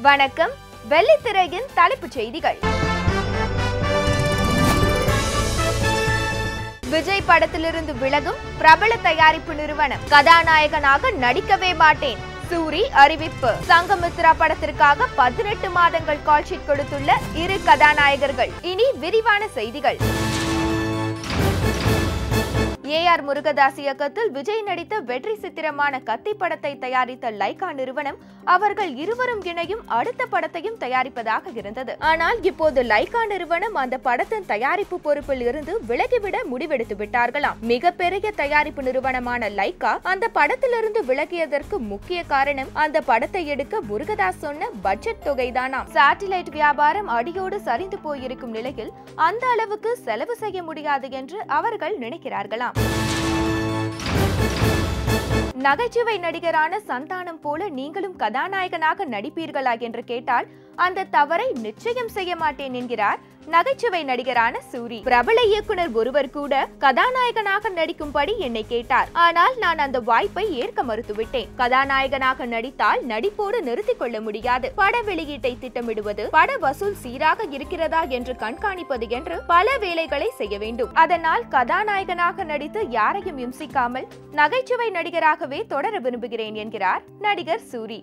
வணக்கம் வெள்ளித்திரையின் தலைப்புச் செய்திகள் விஜய் படத்திலிருந்து விலகும் பிரபல தயாரிப்பு நிறுவனம் கதாநாயகனாக நடிக்கவே மாட்டேன் சூரி அறிவிப்பு சங்கமித்ரா படத்திற்காக பதினெட்டு மாதங்கள் கால்ஷீட் கொடுத்துள்ள இரு கதாநாயகர்கள் இனி விரிவான செய்திகள் ஏ ஆர் முருகதாஸ் இயக்கத்தில் விஜய் நடித்த வெற்றி சித்திரமான கத்தி படத்தை தயாரித்த லைகா நிறுவனம் அவர்கள் இருவரும் இணையும் அடுத்த படத்தையும் தயாரிப்பதாக இருந்தது ஆனால் இப்போது லைகா நிறுவனம் அந்த படத்தின் தயாரிப்பு பொறுப்பில் இருந்து விலகிவிட முடிவெடுத்து விட்டார்களாம் மிகப்பெரிய தயாரிப்பு நிறுவனமான லைகா அந்த படத்திலிருந்து விலகியதற்கு முக்கிய காரணம் அந்த படத்தை எடுக்க முருகதாஸ் சொன்ன பட்ஜெட் தொகைதானாம் சாட்டிலைட் வியாபாரம் அடியோடு சரிந்து போயிருக்கும் நிலையில் அந்த அளவுக்கு செலவு செய்ய முடியாது என்று அவர்கள் நினைக்கிறார்களாம் நகைச்சுவை நடிகரான சந்தானம் போல நீங்களும் கதாநாயகனாக நடிப்பீர்களா என்று கேட்டால் அந்த தவறை நிச்சயம் செய்ய மாட்டேன் என்கிறார் நகைச்சுவை நடிகரான சூரி பிரபல இயக்குனர் ஒருவர் கூட கதாநாயகனாக நடிக்கும்படி என்னை கேட்டார் ஆனால் நான் அந்த வாய்ப்பை ஏற்க மறுத்துவிட்டேன் கதாநாயகனாக நடித்தால் நடிப்போடு நிறுத்திக் கொள்ள முடியாது பட வெளியீட்டை திட்டமிடுவது பட வசூல் சீராக இருக்கிறதா என்று கண்காணிப்பது என்று பல வேலைகளை செய்ய வேண்டும் அதனால் கதாநாயகனாக நடித்து யாரையும் இம்சிக்காமல் நகைச்சுவை நடிகராகவே தொடர விரும்புகிறேன் என்கிறார் நடிகர் சூரி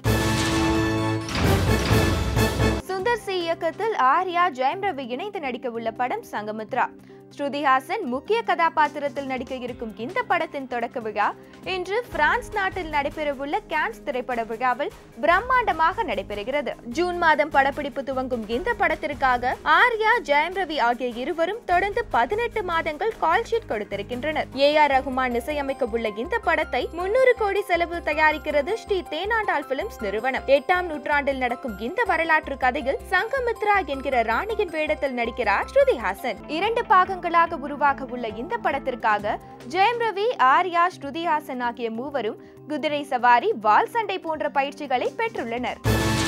சுந்தர் சி இயக்கத்தில் ஆர்யா ஜெயம் ரவி இணைந்து நடிக்க உள்ள படம் சங்கமித்ரா ஸ்ருதிஹாசன் முக்கிய கதாபாத்திரத்தில் நடிக்க இருக்கும் இந்த படத்தின் தொடக்க விழா இன்று பிரான்ஸ் நாட்டில் நடைபெறவுள்ள கேன்ஸ் திரைப்பட விழாவில் பிரம்மாண்டமாக நடைபெறுகிறது ஜூன் மாதம் படப்பிடிப்பு துவங்கும் இந்த படத்திற்காக ஆர்யா ஜெயம் ரவி ஆகிய இருவரும் தொடர்ந்து பதினெட்டு மாதங்கள் கால்ஷீட் கொடுத்திருக்கின்றனர் ஏ ஆர் ரகுமான் இசையமைக்க உள்ள இந்த படத்தை முன்னூறு கோடி செலவில் தயாரிக்கிறது ஸ்ரீ தேனாண்டால் பிலிம்ஸ் நிறுவனம் எட்டாம் நூற்றாண்டில் நடக்கும் இந்த வரலாற்று கதையில் சங்கமித்ரா என்கிற ராணியின் வேடத்தில் நடிக்கிறார் ஸ்ருதிஹாசன் இரண்டு பாகங்களாக உருவாக உள்ள இந்த படத்திற்காக ஜெயம் ரவி ஆர்யா ஸ்ருதிஹாசன் ஆகிய மூவரும் குதிரை சவாரி வால் சண்டை போன்ற பயிற்சிகளை பெற்றுள்ளனர்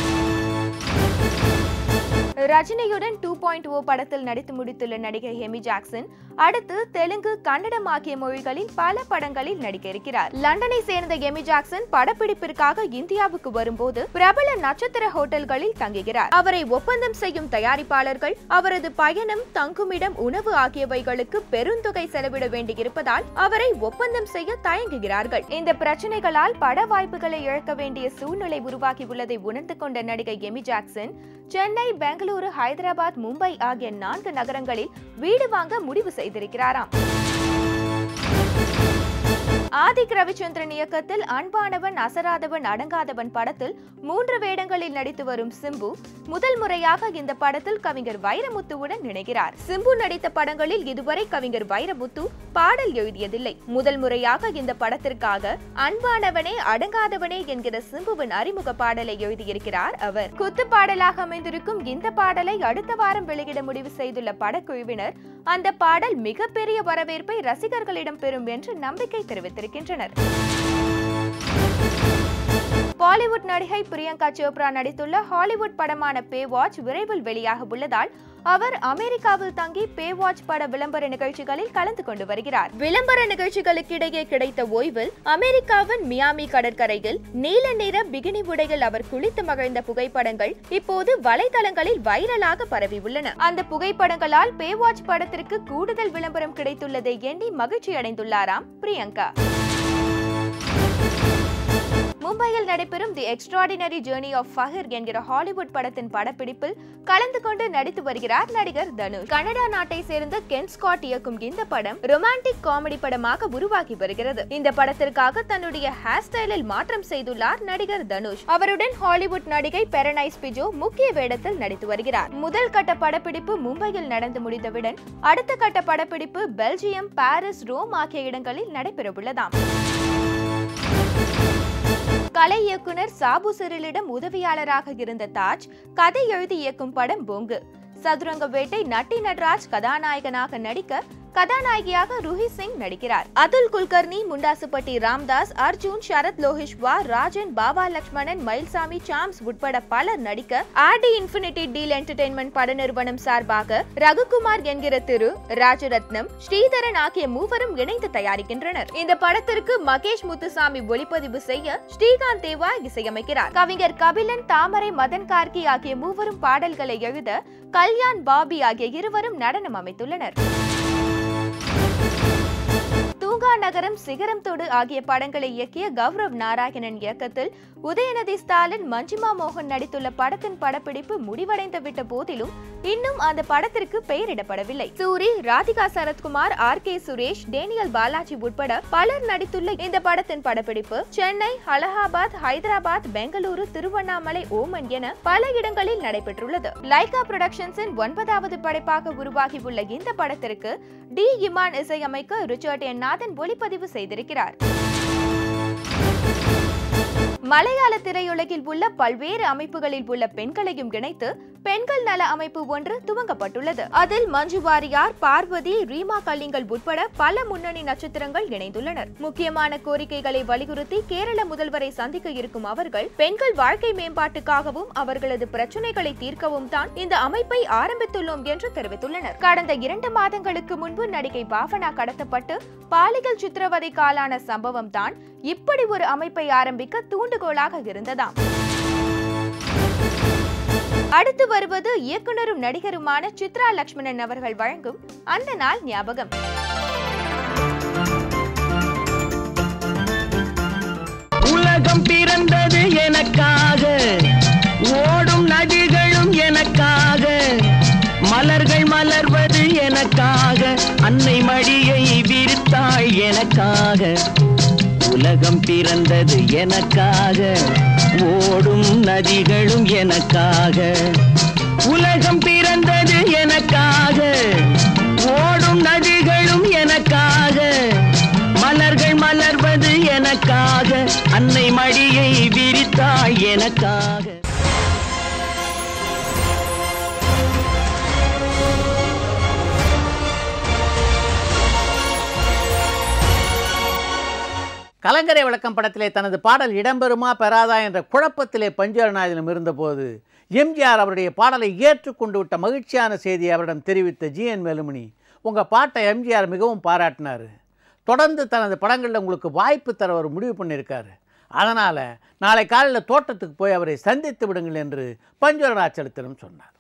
ரஜினியுடன் டூ பாயிண்ட் ஓ படத்தில் நடித்து முடித்துள்ள நடிகை ஹெமி ஜாக்சன் அடுத்து தெலுங்கு கன்னடம் ஆகிய மொழிகளில் பல படங்களில் நடிக்க இருக்கிறார் லண்டனை சேர்ந்த எமி ஜாக்சன் படப்பிடிப்பிற்காக இந்தியாவுக்கு வரும்போது பிரபல நட்சத்திர ஹோட்டல்களில் தங்குகிறார் அவரை ஒப்பந்தம் செய்யும் தயாரிப்பாளர்கள் அவரது பயணம் தங்குமிடம் உணவு ஆகியவைகளுக்கு பெருந்தொகை செலவிட வேண்டியிருப்பதால் அவரை ஒப்பந்தம் செய்ய தயங்குகிறார்கள் இந்த பிரச்சனைகளால் பட வாய்ப்புகளை இழக்க வேண்டிய சூழ்நிலை உருவாகியுள்ளதை உணர்ந்து கொண்ட நடிகை எமி ஜாக்சன் சென்னை பெங்களூரு ஹைதராபாத் மும்பை ஆகிய நான்கு நகரங்களில் வீடு வாங்க முடிவு செய்திருக்கிறாராம் ஆதிக் ரவிச்சந்திரன் இயக்கத்தில் அன்பானவன் அசராதவன் அடங்காதவன் படத்தில் மூன்று வேடங்களில் நடித்து வரும் சிம்பு முதல் முறையாக இந்த படத்தில் கவிஞர் வைரமுத்துவுடன் இணைகிறார் சிம்பு நடித்த படங்களில் இதுவரை கவிஞர் வைரமுத்து பாடல் எழுதியதில்லை முதல் முறையாக இந்த படத்திற்காக அன்பானவனே அடங்காதவனே என்கிற சிம்புவின் அறிமுக பாடலை எழுதியிருக்கிறார் அவர் குத்து பாடலாக அமைந்திருக்கும் இந்த பாடலை அடுத்த வாரம் வெளியிட முடிவு செய்துள்ள படக்குழுவினர் அந்த பாடல் மிகப்பெரிய வரவேற்பை ரசிகர்களிடம் பெறும் என்று நம்பிக்கை தெரிவித்திருக்கின்றனர் பாலிவுட் நடிகை பிரியங்கா சோப்ரா நடித்துள்ள ஹாலிவுட் படமான பே வாட்ச் விரைவில் வெளியாக உள்ளதால் அவர் அமெரிக்காவில் தங்கி பே வாட்ச் பட விளம்பர நிகழ்ச்சிகளில் கலந்து கொண்டு வருகிறார் விளம்பர நிகழ்ச்சிகளுக்கிடையே கிடைத்த ஓய்வில் அமெரிக்காவின் மியாமி கடற்கரையில் நீல நிற பிகினி உடையில் அவர் குளித்து மகிழ்ந்த புகைப்படங்கள் இப்போது வலைதளங்களில் வைரலாக பரவியுள்ளன அந்த புகைப்படங்களால் பே வாட்ச் படத்திற்கு கூடுதல் விளம்பரம் கிடைத்துள்ளதை எண்ணி மகிழ்ச்சி அடைந்துள்ளாராம் பிரியங்கா மும்பையில் நடைபெறும் the extraordinary journey of fakir என்கிற ஹாலிவுட் படத்தின் படப்பிடிப்பில் கலந்து கொண்டு நடித்து வருகிறார் நடிகர் தனுஷ் கனடா நாட்டை சேர்ந்த கென் ஸ்காட் இயக்கும் இந்த படம் ரொமான்டிக் காமெடி படமாக உருவாகி வருகிறது இந்த படத்திற்காக தன்னுடைய ஹேர் ஸ்டைலில் மாற்றம் செய்துள்ளார் நடிகர் தனுஷ் அவருடன் ஹாலிவுட் நடிகை பெரனைஸ் பிஜோ முக்கிய வேடத்தில் நடித்து வருகிறார் முதல் கட்ட படப்பிடிப்பு மும்பையில் நடந்து முடிந்தவுடன் அடுத்த கட்ட படப்பிடிப்பு பெல்ஜியம் பாரிஸ் ரோம் ஆகிய இடங்களில் நடைபெறவுள்ளதாம் கலை இயக்குனர் சாபு சிறிலிடம் உதவியாளராக இருந்த தாஜ் கதை எழுதி இயக்கும் படம் பொங்கு சதுரங்க வேட்டை நட்டி நடராஜ் கதாநாயகனாக நடிக்க கதாநாயகியாக ருஹி சிங் நடிக்கிறார் அதுல் குல்கர்னி முண்டாசுப்பட்டி ராம்தாஸ் அர்ஜுன் சரத் லோஹிஷ்வா ராஜன் பாபா லட்சுமணன் மயில்சாமி சாம்ஸ் உட்பட பலர் நடிக்க ஆர்டி இன்ஃபினிட்டி டீல் என்டர்டைன்மெண்ட் பட நிறுவனம் சார்பாக ரகுகுமார் என்கிற திரு ராஜரத்னம் ஸ்ரீதரன் ஆகிய மூவரும் இணைந்து தயாரிக்கின்றனர் இந்த படத்திற்கு மகேஷ் முத்துசாமி ஒளிப்பதிவு செய்ய ஸ்ரீகாந்த் தேவா இசையமைக்கிறார் கவிஞர் கபிலன் தாமரை மதன் கார்கி ஆகிய மூவரும் பாடல்களை எழுத கல்யாண் பாபி ஆகிய இருவரும் நடனம் அமைத்துள்ளனர் தூங்கா நகரம் சிகரம் தொடு ஆகிய படங்களை இயக்கிய கௌரவ் நாராயணன் இயக்கத்தில் உதயநிதி ஸ்டாலின் மஞ்சிமா மோகன் நடித்துள்ள படத்தின் படப்பிடிப்பு முடிவடைந்து விட்ட போதிலும் இன்னும் அந்த படத்திற்கு பெயரிடப்படவில்லை Soori Radhika Sarathkumar R K Suresh Daniel Balaji உட்பட பலர் நடித்துள்ள இந்த படத்தின் படப்பிடிப்பு சென்னை அலகாபாத் ஹைதராபாத் பெங்களூரு திருவண்ணாமலை ஓமன் என பல இடங்களில் நடைபெற்றுள்ளது லைகா புரொடக்ஷன்ஸின் ஒன்பதாவது படைப்பாக உருவாகியுள்ள இந்த படத்திற்கு டி இமான் இசையமைக்க ரிச்சர்ட் என் நாதன் ஒளிப்பதிவு செய்திருக்கிறார் மலையாள திரையுலகில் உள்ள பல்வேறு அமைப்புகளில் உள்ள பெண்களையும் இணைத்து பெண்கள் நல அமைப்பு ஒன்று துவங்கப்பட்டுள்ளது அதில் மஞ்சு வாரியார் பார்வதி ரீமா கல்லிங்கல் உட்பட பல முன்னணி நட்சத்திரங்கள் இணைந்துள்ளனர் முக்கியமான கோரிக்கைகளை வலியுறுத்தி கேரள முதல்வரை சந்திக்க இருக்கும் அவர்கள் பெண்கள் வாழ்க்கை மேம்பாட்டுக்காகவும் அவர்களது பிரச்சனைகளை தீர்க்கவும் தான் இந்த அமைப்பை ஆரம்பித்துள்ளோம் என்று தெரிவித்துள்ளனர் கடந்த இரண்டு மாதங்களுக்கு முன்பு நடிகை பாவனா கடத்தப்பட்டு பாலியல் சித்திரவதை காலான சம்பவம் தான் இப்படி ஒரு அமைப்பை ஆரம்பிக்க தூண்டுகோலாக இருந்ததாம் அடுத்து வருவது இயக்குனரும் நடிகருமான சித்ரா லட்சுமணன் அவர்கள் வழங்கும் அந்த நாள் ஞாபகம் உலகம் பிறந்தது எனக்காக ஓடும் நதிகளும் எனக்காக மலர்கள் மலர்வது எனக்காக அன்னை மடியை விரித்தாள் எனக்காக உலகம் பிறந்தது எனக்காக ஓடும் நதிகளும் எனக்காக உலகம் பிறந்தது எனக்காக ஓடும் நதிகளும் எனக்காக மலர்கள் மலர்வது எனக்காக அன்னை மடியை விரித்தாள் எனக்காக கலங்கரை விளக்கம் படத்திலே தனது பாடல் இடம்பெறுமா பெறாதா என்ற குழப்பத்திலே பஞ்சரநாயகனும் இருந்தபோது எம்ஜிஆர் அவருடைய பாடலை ஏற்றுக்கொண்டு விட்ட மகிழ்ச்சியான செய்தியை அவரிடம் தெரிவித்த ஜி என் வேலுமணி உங்கள் பாட்டை எம்ஜிஆர் மிகவும் பாராட்டினார் தொடர்ந்து தனது படங்களில் உங்களுக்கு வாய்ப்பு தர அவர் முடிவு பண்ணியிருக்காரு அதனால் நாளை காலையில் தோட்டத்துக்கு போய் அவரை சந்தித்து விடுங்கள் என்று பஞ்சவரணாச்சலத்திலும் சொன்னார்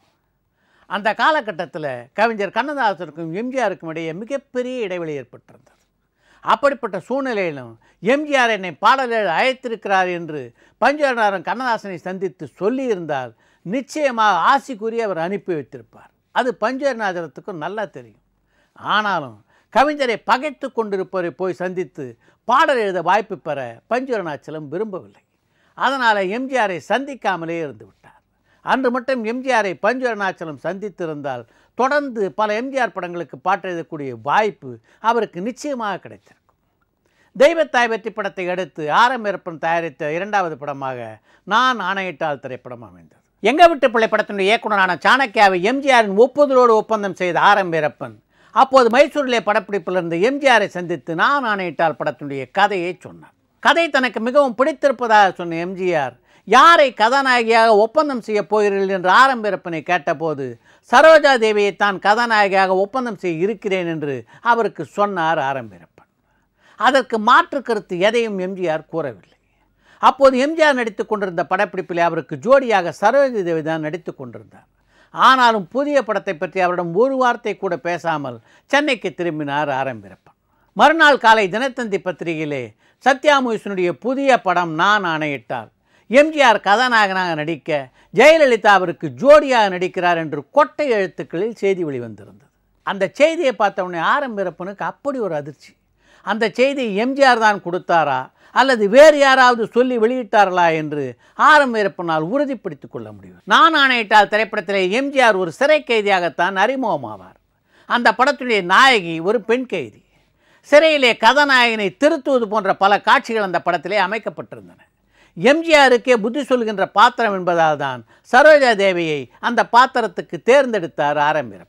அந்த காலகட்டத்தில் கவிஞர் கண்ணதாசனுக்கும் எம்ஜிஆருக்கும் இடையே மிகப்பெரிய இடைவெளி ஏற்பட்டிருந்தது அப்படிப்பட்ட சூழ்நிலையிலும் எம்ஜிஆர் என்னை பாடலில் அழைத்திருக்கிறார் என்று பஞ்சவரணாரன் கண்ணதாசனை சந்தித்து சொல்லியிருந்தால் நிச்சயமாக ஆசி கூறி அவர் அனுப்பி வைத்திருப்பார் அது பஞ்சவரணாச்சலத்துக்கும் நல்லா தெரியும் ஆனாலும் கவிஞரை பகைத்து கொண்டிருப்பவரை போய் சந்தித்து பாடல் எழுத வாய்ப்பு பெற பஞ்சவரணாச்சலம் விரும்பவில்லை அதனால் எம்ஜிஆரை சந்திக்காமலே இருந்து விட்டார் அன்று மட்டும் எம்ஜிஆரை பஞ்சவரணாச்சலம் சந்தித்திருந்தால் தொடர்ந்து பல எம்ஜிஆர் படங்களுக்கு பாட்டு எழுதக்கூடிய வாய்ப்பு அவருக்கு நிச்சயமாக கிடைத்திருக்கும் தெய்வத்தாய் வெற்றி படத்தை அடுத்து ஆரம் வீரப்பன் தயாரித்த இரண்டாவது படமாக நான் ஆணையிட்டால் திரைப்படம் அமைந்தது எங்க விட்டு பிள்ளை படத்தினுடைய இயக்குனரான சாணக்கியாவை எம்ஜிஆரின் ஒப்புதலோடு ஒப்பந்தம் செய்த ஆரம் வீரப்பன் அப்போது மைசூரிலே படப்பிடிப்பில் இருந்த எம்ஜிஆரை சந்தித்து நான் ஆணையிட்டால் படத்தினுடைய கதையை சொன்னார் கதை தனக்கு மிகவும் பிடித்திருப்பதாக சொன்ன எம்ஜிஆர் யாரை கதாநாயகியாக ஒப்பந்தம் செய்ய போகிறீர்கள் என்று ஆரம்பிரப்பனை கேட்டபோது சரோஜா தேவியை தான் கதாநாயகியாக ஒப்பந்தம் செய்ய இருக்கிறேன் என்று அவருக்கு சொன்னார் ஆரம்பிரப்பன் அதற்கு மாற்று கருத்து எதையும் எம்ஜிஆர் கூறவில்லை அப்போது எம்ஜிஆர் நடித்து கொண்டிருந்த படப்பிடிப்பிலே அவருக்கு ஜோடியாக சரோஜா தேவி தான் நடித்து கொண்டிருந்தார் ஆனாலும் புதிய படத்தை பற்றி அவரிடம் ஒரு வார்த்தை கூட பேசாமல் சென்னைக்கு திரும்பினார் ஆரம்பிரப்பன் மறுநாள் காலை தினத்தந்தி பத்திரிகையிலே சத்யா மூவிஸினுடைய புதிய படம் நான் ஆணையிட்டால் எம்ஜிஆர் கதாநாயகனாக நடிக்க ஜெயலலிதா அவருக்கு ஜோடியாக நடிக்கிறார் என்று கொட்டை எழுத்துக்களில் செய்தி வெளிவந்திருந்தது அந்த செய்தியை பார்த்த உடனே ஆரம்பிரப்பனுக்கு அப்படி ஒரு அதிர்ச்சி அந்த செய்தியை எம்ஜிஆர் தான் கொடுத்தாரா அல்லது வேறு யாராவது சொல்லி வெளியிட்டார்களா என்று ஆரம் வீரப்பனால் உறுதிப்படுத்திக் கொள்ள முடியும் நான் ஆணையிட்டால் திரைப்படத்திலே எம்ஜிஆர் ஒரு சிறை கைதியாகத்தான் அறிமுகமாவார் அந்த படத்துடைய நாயகி ஒரு பெண் கைதி சிறையிலே கதாநாயகனை திருத்துவது போன்ற பல காட்சிகள் அந்த படத்திலே அமைக்கப்பட்டிருந்தன எம்ஜிஆருக்கே புத்தி சொல்கின்ற பாத்திரம் என்பதால் தான் சரோஜா தேவியை அந்த பாத்திரத்துக்கு தேர்ந்தெடுத்தார் ஆரம்பிரப்பன்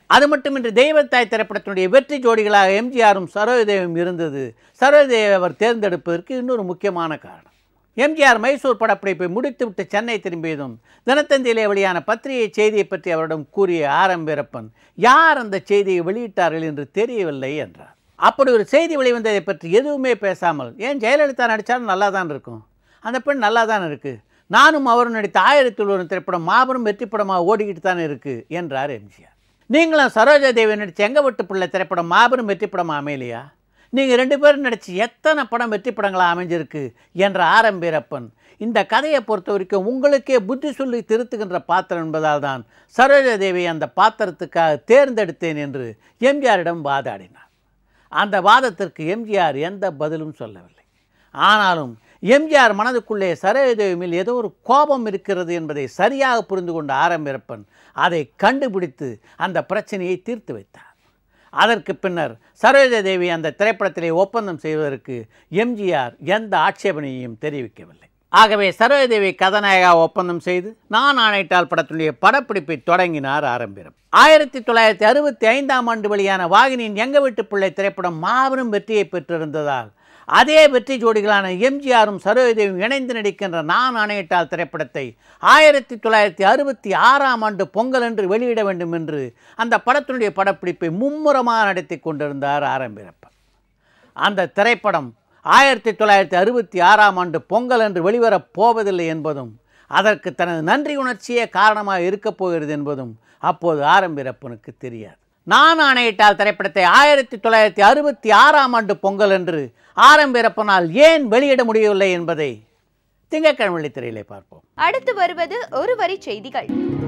அது மட்டுமின்றி தெய்வத்தாய் திரைப்படத்தினுடைய வெற்றி ஜோடிகளாக எம்ஜிஆரும் சரோஜதேவும் இருந்தது சரோஜதேவை அவர் தேர்ந்தெடுப்பதற்கு இன்னொரு முக்கியமான காரணம் எம்ஜிஆர் மைசூர் படப்பிடிப்பை முடித்துவிட்டு சென்னை திரும்பியதும் தினத்தந்தியிலே வெளியான பத்திரிகை செய்தியை பற்றி அவரிடம் கூறிய ஆர் எம் வீரப்பன் யார் அந்த செய்தியை வெளியிட்டார்கள் என்று தெரியவில்லை என்றார் அப்படி ஒரு செய்தி வெளிவந்ததை பற்றி எதுவுமே பேசாமல் ஏன் ஜெயலலிதா நடித்தாலும் நல்லா தான் இருக்கும் அந்த பெண் நல்லா தான் இருக்குது நானும் அவரும் நடித்த ஆயிரத்தி ஒரு திரைப்படம் மாபெரும் வெற்றி படமாக ஓடிக்கிட்டு தானே இருக்குது என்றார் எம்ஜிஆர் நீங்களும் சரோஜா தேவி நடித்த எங்க விட்டு பிள்ளை திரைப்படம் மாபெரும் வெற்றி படமாக அமையலையா நீங்கள் ரெண்டு பேரும் நடித்து எத்தனை படம் வெற்றி படங்களாக அமைஞ்சிருக்கு என்ற ஆரம் வீரப்பன் இந்த கதையை பொறுத்த வரைக்கும் உங்களுக்கே புத்தி சொல்லி திருத்துகின்ற பாத்திரம் என்பதால் தான் சரோஜா தேவியை அந்த பாத்திரத்துக்காக தேர்ந்தெடுத்தேன் என்று எம்ஜிஆரிடம் வாதாடினார் அந்த வாதத்திற்கு எம்ஜிஆர் எந்த பதிலும் சொல்லவில்லை ஆனாலும் எம்ஜிஆர் மனதுக்குள்ளே சரோஜதேவி மேல் ஏதோ ஒரு கோபம் இருக்கிறது என்பதை சரியாக புரிந்து கொண்ட ஆரம்பிரப்பன் அதை கண்டுபிடித்து அந்த பிரச்சனையை தீர்த்து வைத்தார் அதற்கு பின்னர் சரோஜதேவி அந்த திரைப்படத்திலே ஒப்பந்தம் செய்வதற்கு எம்ஜிஆர் எந்த ஆட்சேபனையையும் தெரிவிக்கவில்லை ஆகவே சரோஜதேவி கதாநாயகா ஒப்பந்தம் செய்து நான் ஆணையிட்டால் படத்தினுடைய படப்பிடிப்பை தொடங்கினார் ஆரம்பிரம் ஆயிரத்தி தொள்ளாயிரத்தி அறுபத்தி ஐந்தாம் ஆண்டு வெளியான வாகினியின் எங்க வீட்டு பிள்ளை திரைப்படம் மாபெரும் வெற்றியை பெற்றிருந்ததால் அதே வெற்றி ஜோடிகளான எம்ஜிஆரும் சரோஜதேவியும் இணைந்து நடிக்கின்ற நான் ஆணையிட்டால் திரைப்படத்தை ஆயிரத்தி தொள்ளாயிரத்தி அறுபத்தி ஆறாம் ஆண்டு பொங்கல் என்று வெளியிட வேண்டும் என்று அந்த படத்தினுடைய படப்பிடிப்பை மும்முரமாக நடத்தி கொண்டிருந்தார் ஆரம்பிரப்பன் அந்த திரைப்படம் ஆயிரத்தி தொள்ளாயிரத்தி அறுபத்தி ஆறாம் ஆண்டு பொங்கல் என்று வெளிவரப் போவதில்லை என்பதும் அதற்கு தனது நன்றி உணர்ச்சியே காரணமாக இருக்கப் போகிறது என்பதும் அப்போது ஆரம்பிரப்பனுக்கு தெரியாது நான் ஆணையிட்டால் திரைப்படத்தை ஆயிரத்தி தொள்ளாயிரத்தி அறுபத்தி ஆறாம் ஆண்டு பொங்கல் என்று ஆரம்பிரப்பனால் ஏன் வெளியிட முடியவில்லை என்பதை திங்கட்கிழமை திரையிலே பார்ப்போம் அடுத்து வருவது ஒரு வரி செய்திகள்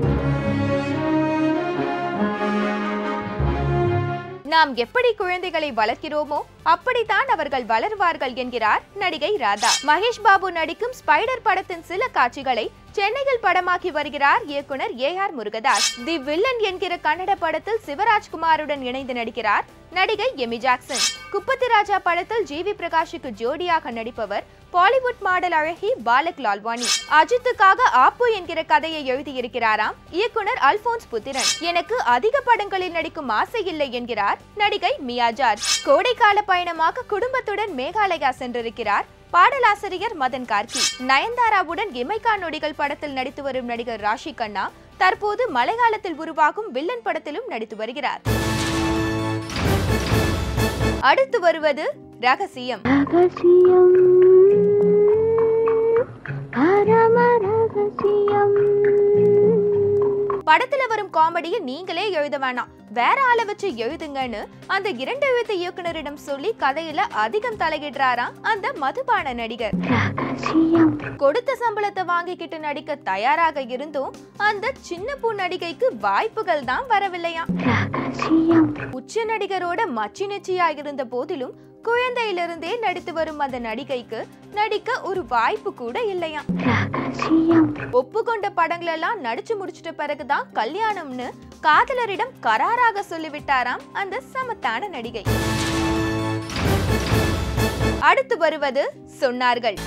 நாம் எப்படி குழந்தைகளை வளர்க்கிறோமோ அப்படித்தான் அவர்கள் வளருவார்கள் என்கிறார் நடிகை ராதா மகேஷ் பாபு நடிக்கும் ஸ்பைடர் படத்தின் சில காட்சிகளை சென்னையில் படமாக்கி வருகிறார் இயக்குனர் A R Murugadoss the villain என்கிற கன்னட படத்தில் சிவராஜ்குமாருடன் இணைந்து நடிக்கிறார் நடிகை எமி ஜாக்சன் குப்பத்தி ராஜா படத்தில் ஜி வி பிரகாஷுக்கு ஜோடியாக நடிப்பவர் பாலிவுட் மாடல் அழகி பாலக் லால்வானி அஜித்துக்காக ஆப்பு என்கிற கதையை எழுதியிருக்கிறாராம் இயக்குனர் அல்போன்ஸ் புத்திரன் எனக்கு அதிக படங்களில் நடிக்கும் ஆசை இல்லை என்கிறார் நடிகை மியா ஜார்ஜ் கோடைக்கால பயணமாக குடும்பத்துடன் மேகாலயா சென்றிருக்கிறார் பாடலாசிரியர் மதன் கார்கி நயன்தாராவுடன் இமைக்கா நொடிகள் படத்தில் நடித்து வரும் நடிகர் ராஷி கண்ணா தற்போது மலையாளத்தில் உருவாகும் வில்லன் படத்திலும் நடித்து வருகிறார் அடுத்து வருவது ரகசியம் ரகசியம் பரம ரகசியம் படத்துல வரும் காமெடியை நீங்களே எழுத வேணாம் வேற ஆளை வச்சு எழுதுங்கன்னு அந்த இரண்டு எழுத்து இயக்குனரிடம் சொல்லி கதையில அதிகம் தலையிடுறாராம் அந்த மதுபான நடிகர் ரகசியம் கொடுத்த சம்பளத்தை வாங்கிக்கிட்டு நடிக்க தயாராக இருந்தும் அந்த சின்ன பூ நடிகைக்கு வாய்ப்புகள் தான் வரவில்லையாம் ரகசியம் உச்ச நடிகரோட மச்சி நெச்சியா இருந்த போதிலும் குழந்தையிலிருந்தே நடித்து வரும் அந்த நடிகைக்கு நடிக்க ஒரு வாய்ப்பு கூட இல்லையாம் ரகசியம் ஒப்புக்கொண்ட படங்கள் எல்லாம் நடிச்சு முடிச்சிட்ட பிறகுதான் கல்யாணம்னு காதலரிடம் கராராக சொல்லிவிட்டாராம் அந்த சமத்தான நடிகை அடுத்து வருவது சொன்னார்கள்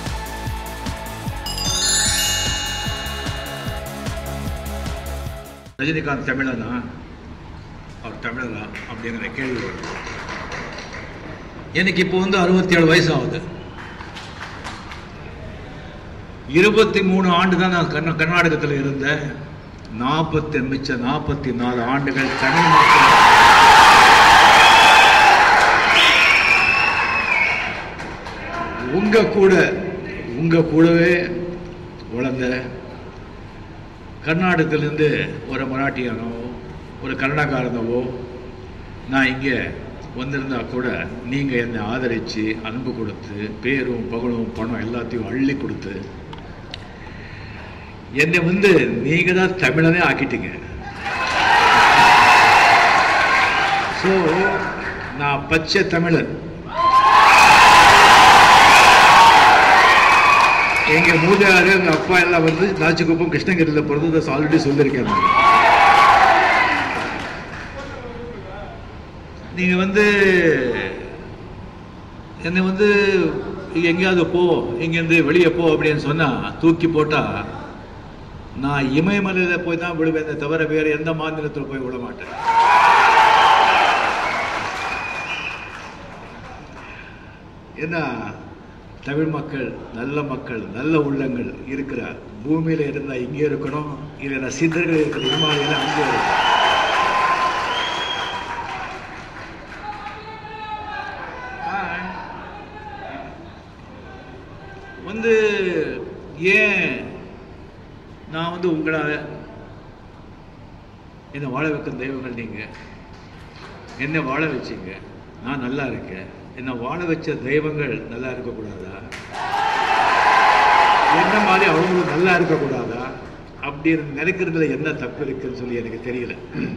ரஜினிகாந்த் தமிழனா அவர் தமிழனா அப்படிங்கிற கேள்வி வருது எனக்கு இப்போ வந்து அறுபத்தி ஏழு வயசு ஆகுது இருபத்தி மூணு ஆண்டு தான் நான் கர்நா கர்நாடகத்தில் இருந்தேன் நாற்பத்தி மிச்ச நாற்பத்தி நாலு ஆண்டுகள் தமிழ் மக்கள் உங்க கூட உங்க கூடவே வளர்ந்த கர்நாடகத்திலேருந்து ஒரு மராட்டியானோ ஒரு கன்னடக்காரனவோ நான் இங்கே வந்திருந்தா கூட நீங்கள் என்னை ஆதரித்து அன்பு கொடுத்து பேரும் புகழும் பணம் எல்லாத்தையும் அள்ளி கொடுத்து என்னை வந்து நீங்கள் தான் தமிழனே ஆக்கிட்டீங்க ஸோ நான் பச்சை தமிழன் எங்க மூதாரு எங்க அப்பா எல்லாம் வந்து நாச்சிக்குப்பம் கிருஷ்ணகிரியில் பிறந்து ஆல்ரெடி சொல்லியிருக்கேன் நான். நீங்க வந்து என்னை வந்து எங்கேயாவது போ இங்கேருந்து வெளியே போ அப்படின்னு சொன்னா தூக்கி போட்டா நான் இமயமலையில போய் தான் விழுவேன் தவிர வேற எந்த மாநிலத்தில் போய் விட மாட்டேன் ஏன்னா தமிழ் மக்கள் நல்ல மக்கள் நல்ல உள்ளங்கள் இருக்கிற பூமியில இருந்தா இங்கே இருக்கணும் இல்லைன்னா சித்தர்கள் இருக்கிற இமாலயில அங்கே இருக்கணும் வந்து ஏன் நான் வந்து உங்களால் என்னை வாழ வைக்கும் தெய்வங்கள் நீங்கள் என்னை வாழ வச்சீங்க நான் நல்லா இருக்கேன் என்னை வாழ வச்ச தெய்வங்கள் நல்லா இருக்கக்கூடாதா என்ன மாதிரி அவங்களும் நல்லா இருக்கக்கூடாதா அப்படின்னு நினைக்கிறதுல என்ன தப்பு இருக்குன்னு சொல்லி எனக்கு தெரியல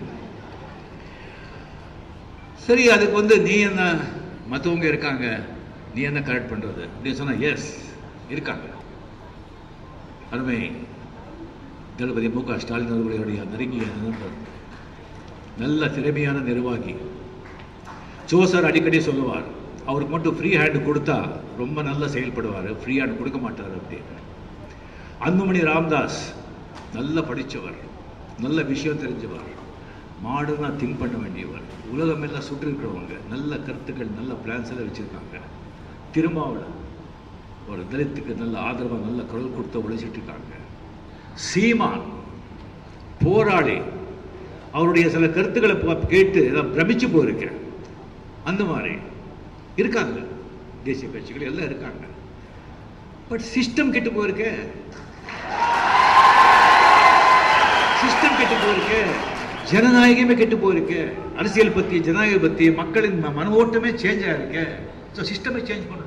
சரி அதுக்கு வந்து நீ என்ன மற்றவங்க இருக்காங்க நீ என்ன கரெக்ட் பண்றது அப்படின்னு சொன்னா எஸ் இருக்காங்க அருமை தளபதி மு க ஸ்டாலின் அவர்களுடைய நெருங்கிய நண்பர் நல்ல திறமையான நிர்வாகி ஜோசர் அடிக்கடி சொல்லுவார் அவருக்கு மட்டும் ஃப்ரீ ஹேண்ட் கொடுத்தா ரொம்ப நல்லா செயல்படுவார் ஃப்ரீ ஹேண்ட் கொடுக்க மாட்டார் அப்படின்னு அன்புமணி ராம்தாஸ் நல்ல படித்தவர் நல்ல விஷயம் தெரிஞ்சவர் மாடர்னாக திங்க் பண்ண வேண்டியவர் உலகமெல்லாம் சுற்றி இருக்கிறவங்க நல்ல கருத்துக்கள் நல்ல பிளான்ஸ் எல்லாம் வச்சுருக்காங்க திருமாவளவன் ஒரு தலித்துக்கு நல்ல ஆதரவாக நல்ல குரல் கொடுத்து உழைச்சிட்டு இருக்காங்க சீமான் போராளி அவருடைய சில கருத்துக்களை பா- கேட்டு நான் பிரமிச்சு போயிருக்கேன் அந்த மாதிரி இருக்காங்க தேசிய கட்சிகள் எல்லாம் இருக்காங்க பட் சிஸ்டம் கெட்டு போயிருக்கே சிஸ்டம் கெட்டு போயிருக்கு ஜனநாயகமே கெட்டு போயிருக்கு அரசியல் பத்தி ஜனநாயகம் பத்தி மக்களின் ம- மன ஓட்டமே சேஞ்ச் ஆயிருக்கு ஸோ சிஸ்டமே சேஞ்ச் பண்ணணும்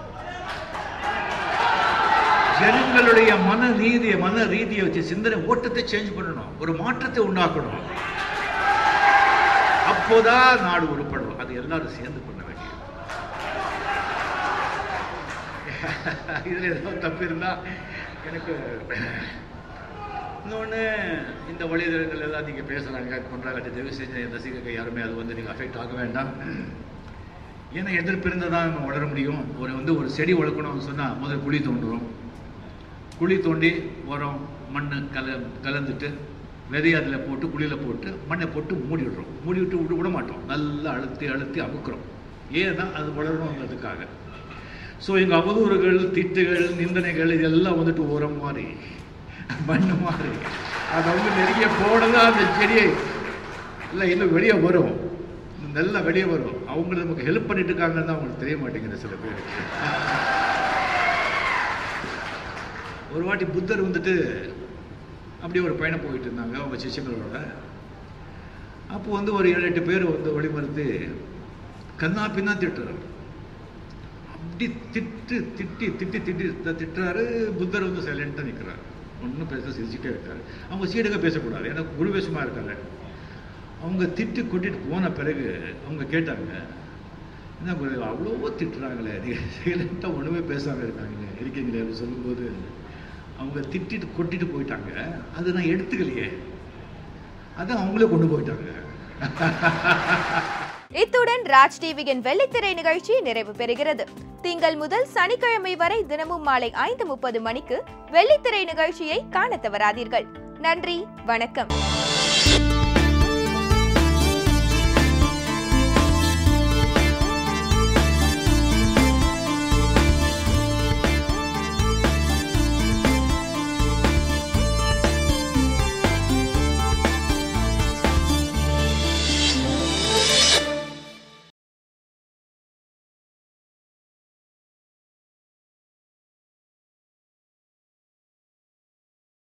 ஜனங்களுடைய மன ரீதியை மன ரீதியை வச்சு சிந்தனை ஓட்டத்தை சேஞ்ச் பண்ணணும் ஒரு மாற்றத்தை உண்டாக்கணும் அப்போதான் நாடு உருப்படும் அது எல்லாரும் சேர்ந்து பண்ண வேண்டியது இதுல ஏதோ தப்பு இருந்தா எனக்கு இன்னொன்று இந்த வழிதளங்கள் எல்லாம் நீங்கள் பேசுகிறாங்க பண்ணுறாங்க தயவு செஞ்சு என் ரசிகர்கள் யாருமே அது வந்து நீங்கள் அஃபெக்ட் ஆக வேண்டாம் ஏன்னா எதிர்ப்பு இருந்தால் தான் நம்ம வளர முடியும் ஒரு வந்து ஒரு செடி வளர்க்கணும்னு சொன்னால் முதல்ல குழி தோண்டுறோம் குழி தோண்டி உரம் மண் கல கலந்துட்டு விதையை அதில் போட்டு குழியில் போட்டு மண்ணை போட்டு மூடி விடுறோம் மூடி விட்டு விட விட மாட்டோம் நல்லா அழுத்தி அழுத்தி அமுக்குறோம் ஏன்னா அது வளரணுங்கிறதுக்காக ஸோ எங்கள் அவதூறுகள் திட்டுகள் நிந்தனைகள் இதெல்லாம் வந்துட்டு உரம் மாதிரி மண் மாதிரி அதை வந்து நிறைய போடதான் அந்த செடியை இல்லை இன்னும் வெளியே வரும் நல்லா வெளியே வரும் அவங்க நமக்கு ஹெல்ப் பண்ணிட்டு இருக்காங்கன்னு தான் அவங்களுக்கு தெரிய மாட்டேங்குது சில பேர் ஒரு வாட்டி புத்தர் வந்துட்டு அப்படியே ஒரு பயணம் போயிட்டு இருந்தாங்க அவங்க சிஷ்யங்களோட அப்போ வந்து ஒரு ஏழு எட்டு பேர் வந்து வழிமறுத்து கண்ணா பின்னா திட்டுறாரு அப்படி திட்டு திட்டி திட்டி திட்டி த- திட்டுறாரு புத்தர் வந்து சைலண்டாக நிற்கிறாரு ஒன்றும் பேச சிரிச்சுட்டே இருக்காரு அவங்க சீடக பேசக்கூடாது ஏன்னா குருவேஷமாக இருக்காங்க அவங்க திட்டு கொட்டிட்டு போன பிறகு அவங்க கேட்டாங்க என்ன குரு அவ்வளோ திட்டுறாங்களே நீங்கள் சைலண்ட்டாக ஒன்றுமே பேசாமல் இருக்காங்க இருக்கீங்களே அப்படின்னு சொல்லும்போது அவங்க திட்டிட்டு கொட்டிட்டு போயிட்டாங்க அது நான் எடுத்துக்கலையே அதான் அவங்களே கொண்டு போயிட்டாங்க இத்துடன் ராஜ் டிவியின் வெள்ளித்திரை நிகழ்ச்சி நிறைவு பெறுகிறது திங்கள் முதல் சனிக்கிழமை வரை தினமும் மாலை ஐந்து முப்பது மணிக்கு வெள்ளித்திரை நிகழ்ச்சியை காணத் தவறாதீர்கள் நன்றி வணக்கம்